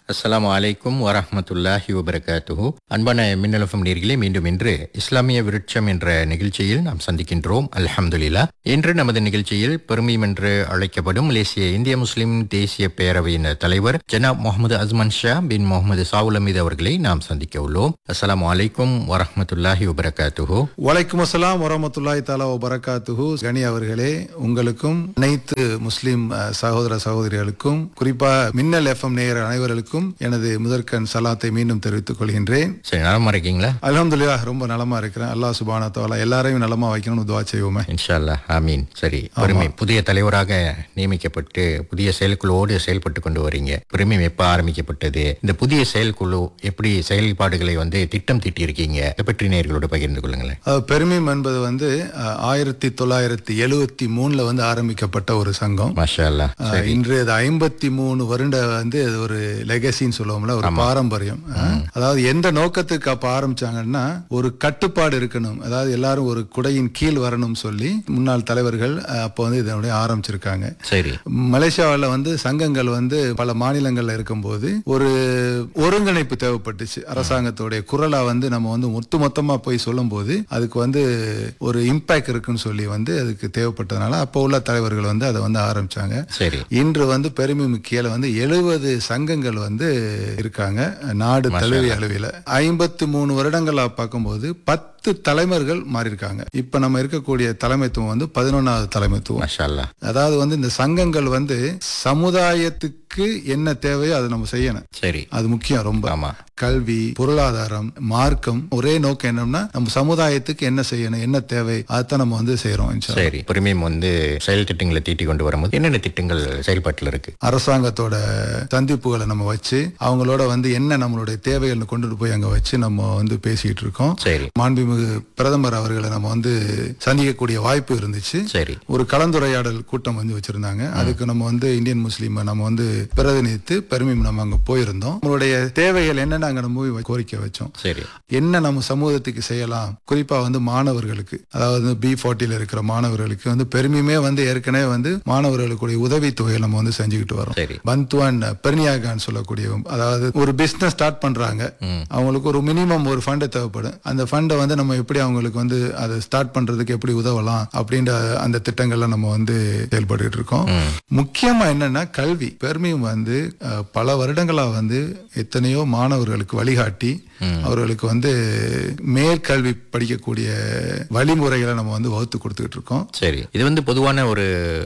அஸ்ஸலாமு அலைக்கும் வரஹ்மத்துல்லாஹி வபரகாத்துஹு அன்பான மின்னலஃபம் நேர்களே மீண்டும் இன்று இஸ்லாமிய விருட்சம் என்ற நிகழ்ச்சியில் நாம் சந்திக்கின்றோம் அல்ஹம்துலில்லா இன்று நமது நிகழ்ச்சியில் பெருமியம் என்று அழைக்கப்படும் மலேசிய இந்திய முஸ்லிம் தேசிய பேரவையின் தலைவர் ஜனாப் முகமது அஸ்மன் ஷா பின் முகமது சாவுல் அமீத் அவர்களை நாம் சந்திக்க உள்ளோம் அஸ்ஸலாமு அலைக்கும் வரஹ்மத்துல்லாஹி வபரகாத்துஹு வலைக்கும் அஸ்ஸலாம் வரமத்துல்லாய் தாலா வரகாத்துஹு கனி அவர்களே உங்களுக்கும் அனைத்து முஸ்லிம் அஹ், சகோதர சகோதரிகளுக்கும் குறிப்பா மின்னல் எஃப்எம் நேயர் அனைவர்களுக்கும் எனது முதற்கண் சலாத்தை மீண்டும் தெரிவித்துக் கொள்கின்றேன் சரி நலமா இருக்கீங்களா அல்ஹம்துலில்லாஹ் ரொம்ப நலமா இருக்கிறேன் அல்லாஹ் சுபானா தஆலா எல்லாரையும் நலமா வைக்கணும்னு துவா செய்வோமே இன்ஷா அல்லாஹ் ஆமீன் சரி பெருமை புதிய தலைவராக நியமிக்கப்பட்டு புதிய செயற்குழுவோடு செயல்பட்டு கொண்டு வரீங்க பெருமை எப்ப ஆரம்பிக்கப்பட்டது இந்த புதிய செயற்குழு எப்படி செயல்பாடுகளை வந்து திட்டம் தீட்டி இருக்கீங்க இதை பற்றி நேர்களோடு பகிர்ந்து கொள்ளுங்களேன் அஹ், பெருமிம் என்பது வந்து அஹ், ஆயிரத்தி தொள்ளாயிரத்தி எழுவத்தி மூணுல வந்து ஆரம்பிக்கப்பட்ட ஒரு சங்கம் மாஷா அல்லாஹ் அஹ், இன்று அது ஐம்பத்தி மூணு வருட வந்து அது ஒரு லெகசின்னு சொல்லுவோம்ல ஒரு பாரம்பரியம் அஹ், அதாவது எந்த நோக்கத்துக்கு அப்ப ஆரம்பிச்சாங்கன்னா ஒரு கட்டுப்பாடு இருக்கணும் அதாவது எல்லாரும் ஒரு குடையின் கீழ் வரணும் சொல்லி முன்னாள் தலைவர்கள் அஹ், அப்ப வந்து இதனுடைய ஆரம்பிச்சிருக்காங்க சரி மலேசியாவில் வந்து சங்கங்கள் வந்து பல மாநிலங்கள்ல இருக்கும்போது ஒரு ஒருங்கிணைப்பு தேவைப்பட்டுச்சு அரசாங்கத்தோடைய குரலா வந்து நம்ம வந்து மொத்த மொத்தமா போய் சொல்லும்போது அதுக்கு வந்து ஒரு இம்பாக்ட் இருக்குன்னு சொல்லி வந்து அதுக்கு தேவைப்பட்டதுனால அப்போ உள்ள தலைவர்கள் வந்து அதை வந்து ஆரம்பிச்சாங்க சரி இன்று வந்து பெருமை முக்கியில வந்து எழுபது சங்கங்கள் வந்து இருக்காங்க நாடு தழுவிய அளவில் ஐம்பத்தி மூணு வருடங்களா பார்க்கும்போது பத்து தலைவர்கள் மாறி இருக்காங்க இப்ப நம்ம இருக்கக்கூடிய தலைமைத்துவம் வந்து பதினொன்னாவது தலைமைத்துவம் மாஷா அல்லாஹ் அதாவது வந்து இந்த சங்கங்கள் வந்து சமுதாயத்துக்கு என்ன தேவையோ அதை நம்ம செய்யணும் சரி அது முக்கியம் ரொம்ப ஆமா கல்வி பொருளாதாரம் மார்க்கம் ஒரே நோக்கம் என்னன்னா நம்ம சமுதாயத்துக்கு என்ன செய்யணும் என்ன தேவை அதைத்தான் நம்ம வந்து செய்யறோம் இன்ஷா அல்லாஹ். சரி பெருமையும் வந்து செயல் திட்டங்களை தீட்டி கொண்டு வரும்போது என்னென்ன திட்டங்கள் செயல்பாட்டில் இருக்கு அரசாங்கத்தோட சந்திப்புகளை நம்ம வச்சு அவங்களோட வந்து என்ன நம்மளுடைய தேவைகளை கொண்டுட்டு போய் அங்க வச்சு நம்ம வந்து பேசிட்டு இருக்கோம் சரி மாண்புமிகு பிரதமர் அவர்களை நம்ம வந்து சந்திக்கக்கூடிய வாய்ப்பு இருந்துச்சு சரி ஒரு கலந்துரையாடல் கூட்டம் வந்து வச்சிருந்தாங்க அதுக்கு நம்ம வந்து இந்தியன் முஸ்லீம் நம்ம வந்து பிரதிநிதித்து பெருமை நம்ம அங்க போயிருந்தோம் நம்மளுடைய தேவைகள் என்னன்னு அங்க நம்ம போய் கோரிக்கை வச்சோம் சரி என்ன நம்ம சமூகத்துக்கு செய்யலாம் குறிப்பா வந்து மாணவர்களுக்கு அதாவது பி ஃபார்ட்டில இருக்கிற மாணவர்களுக்கு வந்து பெருமையுமே வந்து ஏற்கனவே வந்து மாணவர்களுக்குடைய உதவித்தொகையை நம்ம வந்து செஞ்சுக்கிட்டு வரோம் சரி பந்துவான் பெர்னியாகான்னு சொல்லக்கூடிய அதாவது ஒரு பிசினஸ் ஸ்டார்ட் பண்றாங்க ம். அவங்களுக்கு ஒரு மினிமம் ஒரு ஃபண்டு தேவைப்படும் அந்த ஃபண்டை வந்து நம்ம எப்படி அவங்களுக்கு வந்து அதை ஸ்டார்ட் பண்றதுக்கு எப்படி உதவலாம் அப்படின்ற அந்த திட்டங்கள்ல நம்ம வந்து செயல்பட்டு இருக்கோம் ம். முக்கியமா என்னன்னா கல்வி பெருமையும் வந்து அஹ், பல வருடங்களா வந்து எத்தனையோ மாணவர்களுக்கு வழிகாட்டி அவர்களுக்கு வந்து மேற்கல்வி படிக்கக்கூடிய வழிமுறைகளை நம்ம வந்து வகுத்து கொடுத்துக்கிட்டு இருக்கோம் சரி இது வந்து பொதுவான ஒரு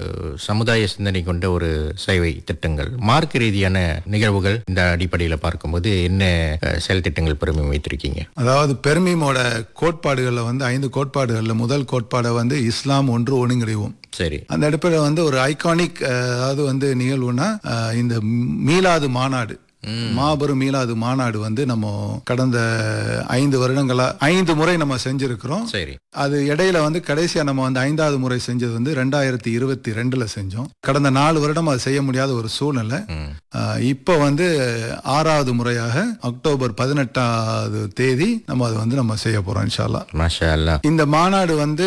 சமுதாய சிந்தனை கொண்ட ஒரு சேவை திட்டங்கள் மார்க்க ரீதியான நிகழ்வுகள் இந்த அடிப்படையில பார்க்கும்போது என்ன அஹ், செயல் திட்டங்கள் பெருமை வைத்திருக்கீங்க அதாவது பெருமிமோட கோட்பாடுகள்ல வந்து ஐந்து கோட்பாடுகள்ல முதல் கோட்பாடை வந்து இஸ்லாம் ஒன்று ஒழுங்கிணைவோம் சரி அந்த அடிப்படையில் வந்து ஒரு ஐகானிக் அதாவது வந்து நிகழ்வுனா அஹ், இந்த மீளாது மாநாடு மாபெரும் மீளாது மாநாடு வந்து நம்ம கடந்த ஐந்து வருடங்களா ஐந்து முறை நம்ம செஞ்சிருக்கிறோம் சரி அது இடையில வந்து கடைசியா நம்ம வந்து ஐந்தாவது முறை செஞ்சது வந்து ரெண்டாயிரத்தி இருபத்தி ரெண்டுல செஞ்சோம் கடந்த நாலு வருடம் அது செய்ய முடியாத ஒரு சூழ்நிலை ம். அஹ், இப்போ வந்து ஆறாவது முறையாக அக்டோபர் பதினெட்டாவது தேதி நம்ம அது வந்து நம்ம செய்ய போறோம் இன்ஷால்லா மாஷா அல்லா இந்த மாநாடு வந்து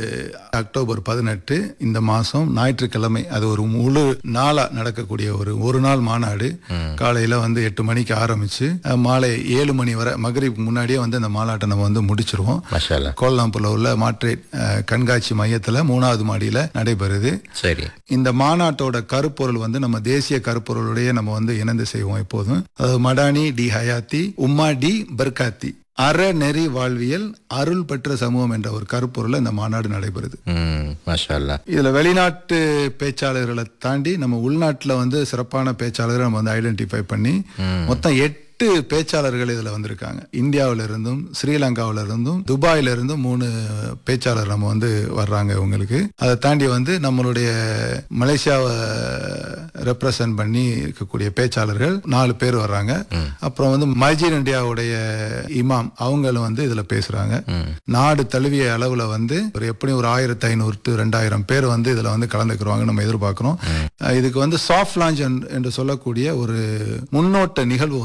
அக்டோபர் பதினெட்டு இந்த மாசம் ஞாயிற்றுக்கிழமை அது ஒரு முழு நாளா நடக்கக்கூடிய ஒரு ஒரு நாள் மாநாடு காலையில வந்து எட்டு மணிக்கு ஆரம்பிச்சு அஹ், மாலை ஏழு மணி வரை மகரிப் முன்னாடியே வந்து அந்த மாநாட்டை நம்ம வந்து முடிச்சிருவோம் மாஷா அல்லா கோலாம்பூர்ல உள்ள மாற்றேட் அஹ், கண்காட்சி மையத்துல மூணாவது மாடியில நடைபெறுது சரி இந்த மாநாட்டோட கருப்பொருள் வந்து நம்ம தேசிய கருப்பொருளுடைய நம்ம வந்து இணைந்து செய்வோம் எப்போதும் அதாவது மடானி டி ஹயாத்தி உம்மா டி பர்காத்தி அறநெறி வாழ்வியல் அருள் பெற்ற சமூகம் என்ற ஒரு கருப்பொருள் இந்த மாநாடு நடைபெறுது ம் மாஷா அல்லா இதுல வெளிநாட்டு பேச்சாளர்களை தாண்டி நம்ம உள்நாட்டுல வந்து சிறப்பான பேச்சாளர்களை நம்ம வந்து ஐடென்டிஃபை பண்ணி மொத்தம் எட்டு பேச்சாளர்கள் இதுல வந்திருக்காங்க இந்தியாவில இருந்தும் ஸ்ரீலங்காவில இருந்தும் துபாயில இருந்தும் மூணு பேச்சாளர் நம்ம வந்து வர்றாங்க இவங்களுக்கு அதை தாண்டி வந்து நம்மளுடைய மலேசியாவை ரெப்ரசன்ட் பண்ணி இருக்கக்கூடிய பேச்சாளர்கள் நாலு பேர் வர்றாங்க அப்புறம் வந்து மஜின் இந்தியாவுடைய இமாம் அவங்களும் வந்து இதுல பேசுறாங்க நாடு தழுவிய அளவுல வந்து ஒரு எப்படியும் ஒரு ஆயிரத்தி ஐநூறு டு ரெண்டாயிரம் பேர் வந்து இதுல வந்து கலந்துக்குருவாங்க நம்ம எதிர்பார்க்கிறோம் அஹ் இதுக்கு வந்து சாஃப்ட் லான்ச் என்று சொல்லக்கூடிய ஒரு முன்னோட்ட நிகழ்வு வந்து நம்ம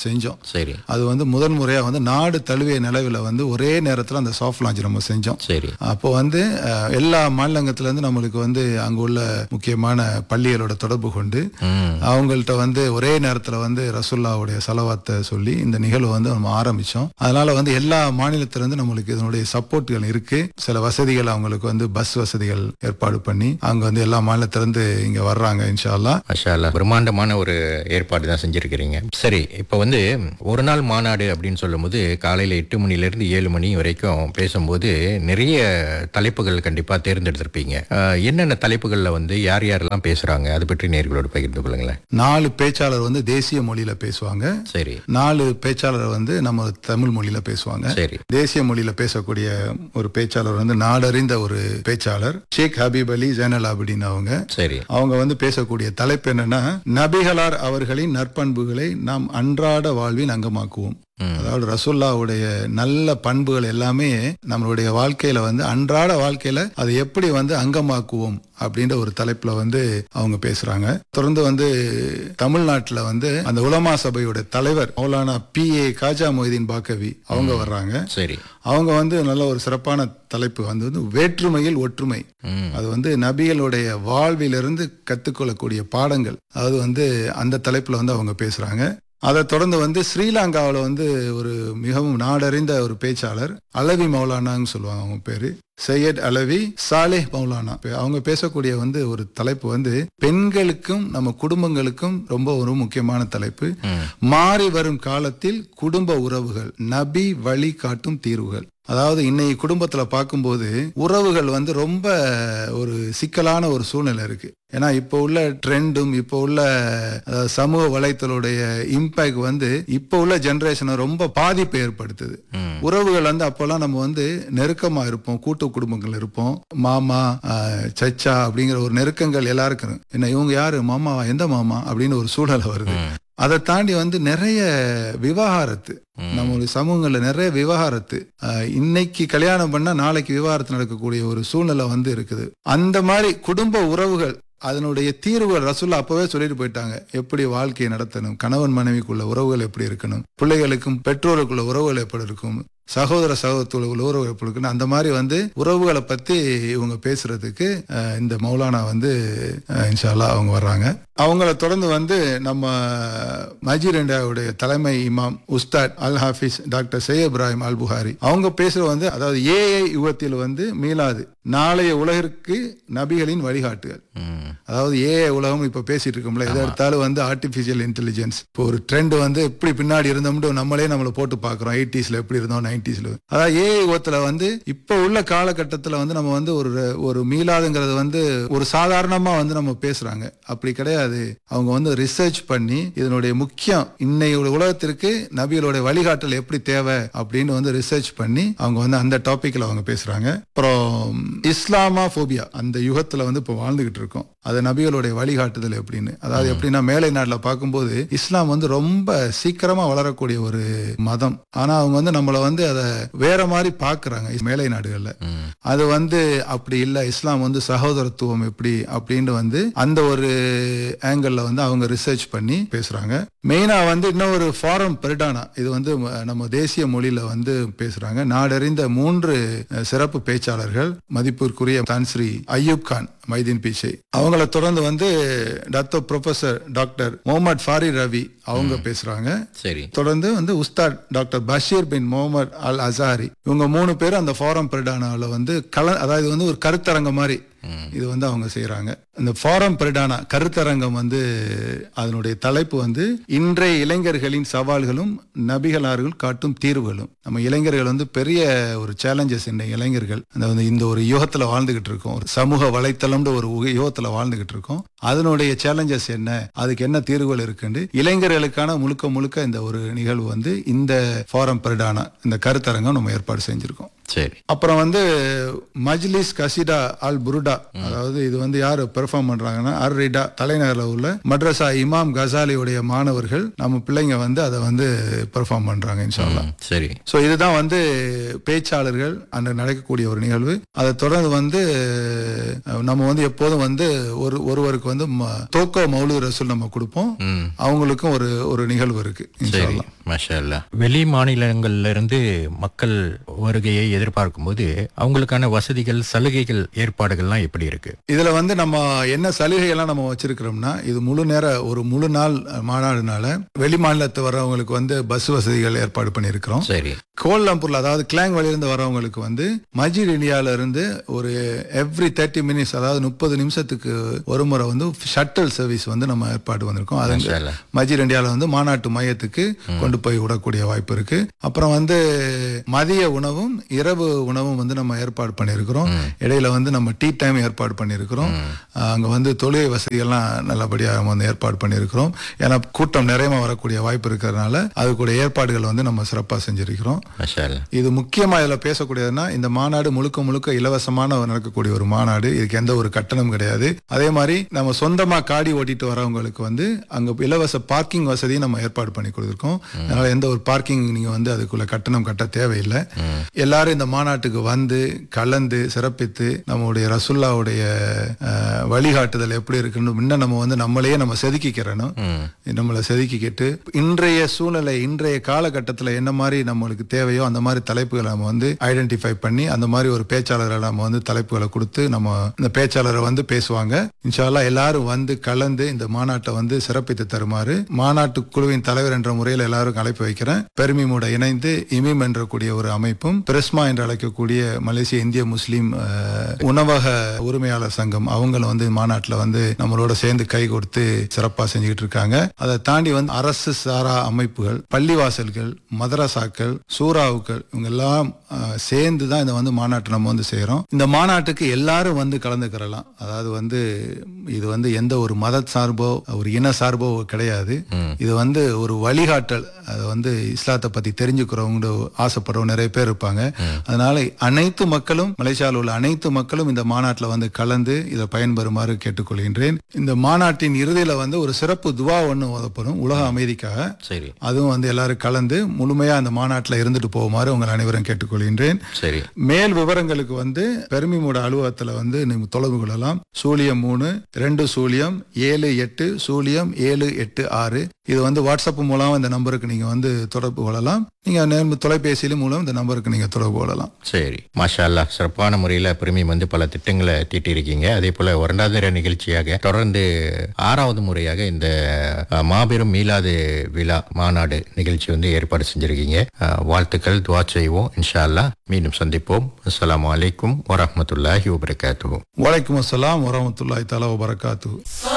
செஞ்சோம் சரி அது வந்து முதல் முறையா வந்து நாடு தழுவிய நிலவில் வந்து ஒரே நேரத்தில் அந்த சாஃப்ட் லான்ச் நம்ம செஞ்சோம் சரி அப்போ வந்து அஹ், எல்லா மாநிலங்கத்துல இருந்து நம்மளுக்கு வந்து அங்க உள்ள முக்கியமான பள்ளிகளோட தொடர்பு கொண்டு ம் அவங்கள்ட்ட வந்து ஒரே நேரத்துல வந்து ரசுல்லாவுடைய செலவாத்தை சொல்லி இந்த நிகழ்வு வந்து நம்ம ஆரம்பிச்சோம் அதனால வந்து எல்லா மாநிலத்தில இருந்து நம்மளுக்கு இதனுடைய சப்போர்ட்கள் இருக்கு சில வசதிகள் அவங்களுக்கு வந்து பஸ் வசதிகள் ஏற்பாடு பண்ணி அவங்க வந்து எல்லா மாநிலத்தில இருந்து இங்க வர்றாங்க இன்ஷா அல்லாஹ் மஷா அல்லாஹ். பிரம்மாண்டமான ஒரு ஏற்பாடு தான் செஞ்சிருக்கிறீங்க சரி இப்போ வந்து ஒரு நாள் மாநாடு அப்படின்னு சொல்லும்போது காலையில எட்டு மணில இருந்து ஏழு மணி வரைக்கும் பேசும்போது நிறைய தலைப்புகள் கண்டிப்பா தேர்ந்தெடுத்திருப்பீங்க அஹ், என்னென்ன தலைப்புகள்ல வந்து யார் யாரெல்லாம் பேசுறாங்க அதை பற்றி நேர்களோடு பகிர்ந்து கொள்ளுங்களேன் நாலு பேச்சாளர் வந்து தேசிய மொழியில பேசுவாங்க சரி நாலு பேச்சாளர் வந்து நம்ம தமிழ் மொழியில பேசுவாங்க சரி தேசிய மொழியில பேசக்கூடிய ஒரு பேச்சாளர் வந்து நாடறிந்த ஒரு பேச்சாளர் ஷேக் ஹபீப் அலி ஜைனல் ஆபிடின் அவங்க சரி அவங்க வந்து பேசக்கூடிய தலைப்பு என்னன்னா நபிகளார் அவர்களின் நற்பண்புகளை நாம் அன்றாட வாழ்வில் அங்கமாக்குவோம் ம். அதாவது ரசுல்லாவுடைய நல்ல பண்புகள் எல்லாமே நம்மளுடைய வாழ்க்கையில வந்து அன்றாட வாழ்க்கையில அதை எப்படி வந்து அங்கமாக்குவோம் அப்படின்ற ஒரு தலைப்புல வந்து அவங்க பேசுறாங்க தொடர்ந்து வந்து தமிழ்நாட்டுல வந்து அந்த உலமா சபையோட தலைவர் மௌலானா பி ஏ காஜா மொய்தீன் பாக்கவி அவங்க வர்றாங்க சரி அவங்க வந்து நல்ல ஒரு சிறப்பான தலைப்பு வந்து வந்து வேற்றுமையில் ஒற்றுமை ம் அது வந்து நபிகளுடைய வாழ்விலிருந்து கத்துக்கொள்ளக்கூடிய பாடங்கள் அதாவது வந்து அந்த தலைப்புல வந்து அவங்க பேசுறாங்க அதை தொடர்ந்து வந்து ஸ்ரீலங்காவில் வந்து ஒரு மிகவும் நாடறிந்த ஒரு பேச்சாளர் அலவி மௌலானான்னு சொல்லுவாங்க அவங்க பேரு சையத் அலவி சாலேஹ் மௌலானா இப்ப அவங்க பேசக்கூடிய வந்து ஒரு தலைப்பு வந்து பெண்களுக்கும் நம்ம குடும்பங்களுக்கும் ரொம்ப ஒரு முக்கியமான தலைப்பு ம் மாறி வரும் காலத்தில் குடும்ப உறவுகள் நபி வழி காட்டும் தீர்வுகள் அதாவது இன்னைக்கு குடும்பத்துல பார்க்கும்போது உறவுகள் வந்து ரொம்ப ஒரு சிக்கலான ஒரு சூழ்நிலை இருக்கு ஏன்னா இப்போ உள்ள ட்ரெண்டும் இப்போ உள்ள அஹ், சமூக வலைத்தளுடைய இம்பாக்ட் வந்து இப்போ உள்ள ஜெனரேஷனை ரொம்ப பாதிப்பை ஏற்படுத்துது ம் உறவுகள் வந்து அப்போல்லாம் நம்ம வந்து நெருக்கமா இருப்போம் கூட்டு குடும்பங்கள் இருப்போம் மாமா ஆஹ், சச்சா அப்படிங்கிற ஒரு நெருக்கங்கள் எல்லாருக்கும் இருக்கு. என்ன இவங்க யாரு மாமாவா எந்த மாமா அப்படின்னு ஒரு சூழல் வருது ம். அதை தாண்டி வந்து நிறைய விவாகரத்து ம். நம்மளுடைய சமூகங்கள்ல நிறைய விவாகரத்து ஆஹ், இன்னைக்கு கல்யாணம் பண்ணா நாளைக்கு விவாகரத்து நடக்கக்கூடிய ஒரு சூழ்நிலை வந்து இருக்குது அந்த மாதிரி குடும்ப உறவுகள் அதனுடைய தீர்வுகள் ரசூல்லா அப்பவே சொல்லிட்டு போயிட்டாங்க எப்படி வாழ்க்கையை நடத்தணும் கணவன் மனைவிக்குள்ள உறவுகள் எப்படி இருக்கணும் பிள்ளைகளுக்கும் பெற்றோருக்குள்ள உறவுகள் எப்படி இருக்கும் சகோதர சகோதரத்துள்ள உறவுகள் எப்படி இருக்குன்னு அந்த மாதிரி வந்து உறவுகளை பத்தி இவங்க பேசுறதுக்கு அஹ், இந்த மௌலானா வந்து அஹ், இன்ஷா அல்லாஹ் அவங்க வர்றாங்க அவங்கள தொடர்ந்து வந்து நம்ம மஜீர் இந்தியாவுடைய தலைமை இமாம் உஸ்தாத் அல் ஹாஃபிஸ் டாக்டர் சையத் இப்ராஹிம் அல் புகாரி அவங்க பேசுற வந்து அதாவது ஏஐ யுகத்தில் வந்து மீளாது நாளைய உலகிற்கு நபிகளின் வழிகாட்டுகள் ம் அதாவது ஏஐ உலகம் இப்ப பேசிட்டு இருக்கோம்ல எதை எடுத்தாலும் வந்து ஆர்டிபிஷியல் இன்டெலிஜென்ஸ் இப்போ ஒரு ட்ரெண்ட் வந்து எப்படி பின்னாடி இருந்தோம்னு நம்மளே நம்மள போட்டு பாக்குறோம் எயிட்டிஸ்ல எப்படி இருந்தோம் நைன்டிஸ்ல அதாவது ஏஐ யுகத்துல வந்து இப்ப உள்ள காலகட்டத்துல வந்து நம்ம வந்து ஒரு ஒரு மீளாதுங்கிறது வந்து ஒரு சாதாரணமா வந்து நம்ம பேசுறாங்க அப்படி கிடையாது அவங்க வந்து ரிசர்ச் பண்ணி இதனுடைய முக்கியம் இன்னைய உலகத்திற்கு நபிகளுடைய வழிகாட்டல் எப்படி தேவை அப்படின்னு வந்து ரிசர்ச் பண்ணி அவங்க வந்து அந்த டாபிக்ல அவங்க பேசுறாங்க அப்புறம் இஸ்லாமா போபியா அந்த யுகத்துல வந்து இப்போ வாழ்ந்துகிட்டு இருக்கோம் அது நபிகளுடைய வழிகாட்டுதல் எப்படின்னு அதாவது எப்படின்னா மேலை நாட்டுல பார்க்கும்போது இஸ்லாம் வந்து ரொம்ப சீக்கிரமா வளரக்கூடிய ஒரு மதம் ஆனா அவங்க வந்து நம்மள வந்து அதை வேற மாதிரி பாக்குறாங்க மேலை நாடுகள்ல ம் அது வந்து அப்படி இல்ல இஸ்லாம் வந்து சகோதரத்துவம் எப்படி அப்படின்னு வந்து அந்த ஒரு ஆங்கிள் வந்து அவங்க ரிசர்ச் பண்ணி பேசுறாங்க மெயினா வந்து இன்னொரு ஃபாரம் பெரிடானா இது வந்து ம- நம்ம தேசிய மொழியில வந்து பேசுறாங்க நாடறிந்த மூன்று அஹ், சிறப்பு பேச்சாளர்கள் மதிப்பிற்குரிய தான்ஸ்ரீ அய்யூப் கான் மைதீன் பிச்சை அவங்கள தொடர்ந்து வந்து doctor professor doctor Mohammed Fari Ravi அவங்க பேசுறாங்க சரி தொடர்ந்து வந்து உஸ்தாத் டாக்டர் பஷீர் பின் முகமது அல் அசாரி இவங்க மூணு பேரும் அந்த ஃபாரம் பெரிடானால வந்து கல அதாவது வந்து ஒரு கருத்தரங்கம் மாதிரி ம். இது வந்து அவங்க செய்றாங்க இந்த ஃபாரம் பெரிடானா கருத்தரங்கம் வந்து அதனுடைய தலைப்பு வந்து இன்றைய இளைஞர்களின் சவால்களும் நபிகளார்கள் காட்டும் தீர்வுகளும் நம்ம இளைஞர்கள் வந்து பெரிய ஒரு சேலஞ்சஸ் இந்த இளைஞர்கள் அந்த வந்து இந்த ஒரு யுகத்துல வாழ்ந்துகிட்டு இருக்கோம் ஒரு சமூக வலைத்தளம்னு ஒரு உக- யுகத்துல வாழ்ந்துகிட்டு இருக்கோம் அதனுடைய சேலஞ்சஸ் என்ன அதுக்கு என்ன தீர்வுகள் இருக்குன்னு இளைஞர்களுக்கான முழுக்க முழுக்க இந்த ஒரு நிகழ்வு வந்து இந்த ஃபாரம் பெரிடானா இந்த கருத்தரங்கம் நம்ம ஏற்பாடு செஞ்சிருக்கோம் சரி அப்புறம் வந்து மஜ்லிஸ் கசிடா அல் புருடா அதாவது இது வந்து யாரு பெர்ஃபார்ம் பண்றாங்கன்னா அர் ரிடா தலைநகரில் உள்ள மட்ரஸா இமாம் கசாலியுடைய மாணவர்கள் நம்ம பிள்ளைங்க வந்து அதை வந்து பெர்ஃபார்ம் பண்றாங்க இன்ஷால்லா ம், சரி ஸோ இதுதான் வந்து பேச்சாளர்கள் அன்று நடக்கக்கூடிய ஒரு நிகழ்வு அதை தொடர்ந்து வந்து அஹ், நம்ம வந்து எப்போதும் வந்து ஒரு ஒருவருக்கு வந்து ம- தோக்கோ மௌலு ரசூல் நம்ம கொடுப்போம் ம் அவங்களுக்கும் ஒரு ஒரு நிகழ்வு இருக்கு இன்ஷா சரி அல்லாஹ். மாஷா அல்லா வெளி மாநிலங்கள்ல இருந்து மக்கள் வருகையை எதிர்பார்க்கும் போது அவங்களுக்கான வசதிகள் சலுகைகள் ஏற்பாடுகள்லாம் எப்படி இருக்கு இதுல வந்து நம்ம என்ன சலுகையெல்லாம் நம்ம வச்சிருக்கிறோம்னா இது முழு நேர ஒரு முழு நாள் மாநாடுனால வெளி மாநிலத்து வர்றவங்களுக்கு வந்து பஸ் வசதிகள் ஏற்பாடு பண்ணியிருக்கிறோம் சரி கோலாலம்பூர்ல அதாவது கிளாங் வழியிலிருந்து வரவங்களுக்கு வந்து மஜித் இந்தியால இருந்து ஒரு எவ்ரி தேர்ட்டி மினிட்ஸ் அதாவது முப்பது நிமிஷத்துக்கு ஒரு முறை வந்து ஷட்டில் சர்வீஸ் வந்து நம்ம ஏற்பாடு வந்திருக்கோம் அது மாஷா அல்லா. மஜித் இந்தியால வந்து மாநாட்டு மையத்துக்கு கொண்டு போய் விடக்கூடிய வாய்ப்பு இருக்கு அப்புறம் வந்து மதிய உணவும் இரவு உணவும் வந்து நம்ம ஏற்பாடு பண்ணியிருக்கிறோம் இடையில வந்து நம்ம டீ டைம் ஏற்பாடு பண்ணியிருக்கிறோம் அஹ் அங்க வந்து தொழில் வசதிகள்லாம் நல்லபடியாக நம்ம வந்து ஏற்பாடு பண்ணியிருக்கிறோம் ஏன்னா கூட்டம் நிறையமா வரக்கூடிய வாய்ப்பு இருக்கிறதுனால அதுக்குடைய ஏற்பாடுகள் வந்து நம்ம சிறப்பாக செஞ்சிருக்கிறோம் மாஷா அல்லா. இது முக்கியமா இதுல பேசக்கூடியதுன்னா இந்த மாநாடு முழுக்க முழுக்க இலவசமான நடக்கக்கூடிய ஒரு மாநாடு இதுக்கு எந்த ஒரு கட்டணம் கிடையாது அதே மாதிரி நம்ம சொந்தமா காடி ஓட்டிட்டு வரவங்களுக்கு வந்து அங்க இலவச பார்க்கிங் வசதியும் நம்ம ஏற்பாடு பண்ணி கொடுத்துருக்கோம் அதனால எந்த ஒரு பார்க்கிங் நீங்க வந்து அதுக்குள்ள கட்டணம் கட்ட தேவையில்லை எல்லாரும் இந்த மாநாட்டுக்கு வந்து கலந்து சிறப்பித்து நம்மளுடைய ரசுல்லாவுடைய அஹ், வழிகாட்டுதல் எப்படி இருக்குன்னு முன்ன நம்ம வந்து நம்மளையே நம்ம செதுக்கிக்கிறணும் ம் நம்மளை செதுக்கிக்கிட்டு இன்றைய சூழ்நிலை இன்றைய காலகட்டத்தில் என்ன மாதிரி நம்மளுக்கு தேவையோ அந்த மாதிரி தலைப்புகளை நம்ம வந்து ஐடென்டிஃபை பண்ணி அந்த மாதிரி ஒரு பேச்சாளரை நம்ம வந்து தலைப்புகளை கொடுத்து நம்ம இந்த பேச்சாளரை வந்து பேசுவாங்க இன்ஷால்லா எல்லாரும் வந்து கலந்து இந்த மாநாட்டை வந்து சிறப்பித்து தருமாறு மாநாட்டு குழுவின் தலைவர் என்ற முறையில் எல்லாரும் அழைப்பு வைக்கிறேன் பெருமிமோட இணைந்து இமிம் என்ற கூடிய ஒரு அமைப்பும் பிரெஸ்மா என்று அழைக்கக்கூடிய மலேசிய இந்திய முஸ்லீம் அஹ், உணவக உரிமையாளர் சங்கம் அவங்களும் வந்து மாநாட்டில் வந்து நம்மளோட சேர்ந்து கை கொடுத்து சிறப்பாக செஞ்சுக்கிட்டு இருக்காங்க அதை தாண்டி வந்து அரசு சாரா அமைப்புகள் பள்ளிவாசல்கள் மதரசாக்கள் சூறாவுக்கள் இவங்க எல்லாம் அஹ், சேர்ந்து தான் இந்த வந்து மாநாட்டை நம்ம வந்து செய்கிறோம் இந்த மாநாட்டுக்கு எல்லாரும் வந்து கலந்துக்கிறலாம் அதாவது வந்து இது வந்து எந்த ஒரு மத சார்போ ஒரு இன சார்போ கிடையாது இது வந்து ஒரு வழிகாட்டல் அதை வந்து இஸ்லாத்தை பத்தி தெரிஞ்சுக்கிறவங்க ஆசைப்படுறவங்க நிறைய பேர் இருப்பாங்க அதனால அனைத்து மக்களும் மலேசியாவில் உள்ள அனைத்து மக்களும் இந்த மாநாட்டில் வந்து கலந்து இதை பயன்பெறுமாறு கேட்டுக்கொள்கின்றேன் இந்த மாநாட்டின் இறுதியில வந்து ஒரு சிறப்பு துவா ஒன்று ஓதப்படும் உலக அமைதிக்காக சரி அதுவும் வந்து எல்லாரும் கலந்து முழுமையா அந்த மாநாட்டில் இருந்துட்டு போகுமாறு உங்கள் அனைவரும் கேட்டுக்கொள்கின்றேன் சரி மேல் விவரங்களுக்கு வந்து பெருமிமோட அலுவலகத்துல வந்து நீங்க தொடர்பு கொள்ளலாம் சூழியம் மூணு ரெண்டு சூழியம் ஏழு எட்டு சூழியம் ஏழு எட்டு ஆறு இது வந்து வாட்ஸ்அப் மூலம் இந்த நம்பருக்கு நீங்க வந்து தொடர்பு கொள்ளலாம் நீங்க நேர்ம- தொலைபேசியிலும் மூலம் இந்த நம்பருக்கு நீங்க தொடர்பு கொள்ளலாம் சரி மாஷா அல்லா சிறப்பான முறையில் பெருமை வந்து பல திட்டங்களை தீட்டியிருக்கீங்க அதே போல வருடாந்திர நிகழ்ச்சியாக தொடர்ந்து ஆறாவது முறையாக இந்த அஹ், மாபெரும் மீளாது விழா மாநாடு நிகழ்ச்சி வந்து ஏற்பாடு செஞ்சிருக்கீங்க அஹ், வாழ்த்துக்கள் துவா செய்வோம் இன்ஷா அல்லாஹ் மீண்டும் சந்திப்போம் அஸ்ஸலாமு அலைக்கும் வரஹ்மத்துல்லாஹி வபரகாத்துஹு வலைக்கம் அஸ்ஸலாம் வரமத்துல்லாஹி தலா வபரகாத்து